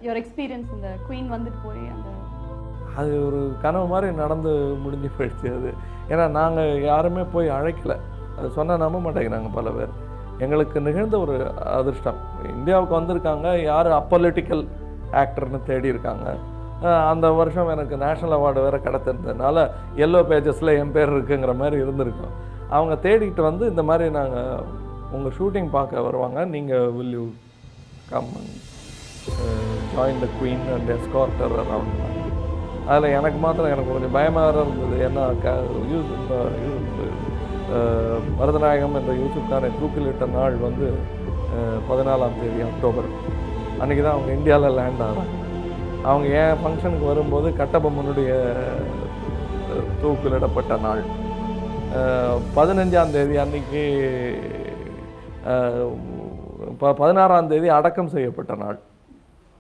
your experience இந்த queen வந்துட்டு போய் அந்த அது ஒரு கனவு மாதிரி நடந்து முடிஞ்சு போயிடுச்சு அது ஏன்னா நாங்கள் யாருமே போய் அழைக்கல அது சொன்னால் நம்ப மாட்டேங்கிறாங்க பல பேர் எங்களுக்கு நிகழ்ந்த ஒரு அதிர்ஷ்டம் இந்தியாவுக்கு வந்திருக்காங்க யார் அப்பொலிட்டிக்கல் ஆக்டர்னு தேடி இருக்காங்க அஹ் அந்த வருஷம் எனக்கு நேஷ்னல் அவார்டு வேறு கிடச்சிருந்ததுனால எல்லோ பேஜஸில் என் பேர் இருக்குங்கிற மாதிரி இருந்திருக்கும் அவங்க தேடிட்டு வந்து இந்த மாதிரி நாங்கள் உங்கள் ஷூட்டிங் பார்க்க வருவாங்க நீங்கள் will you come join the queen and escort her around அதில் எனக்கு மாத்திரம் எனக்கு கொஞ்சம் பயமாக இருந்தது ஏன்னா க யூஸ் இந்த யூ- அஹ் மருதநாயகம் என்ற யூசுப் கானை தூக்கிலிட்ட நாள் வந்து அஹ், பதினாலாம் தேதி அக்டோபர் அன்றைக்கி தான் அவங்க இந்தியாவில் லேண்ட் ஆகிறாங்க அவங்க என் ஃபங்க்ஷனுக்கு வரும்போது கட்டபொம்மனுடைய அஹ், தூக்கிலிடப்பட்ட நாள் அஹ், பதினஞ்சாம் தேதி அன்னைக்கு அஹ், ப பதினாறாம் தேதி அடக்கம் செய்யப்பட்ட நாள்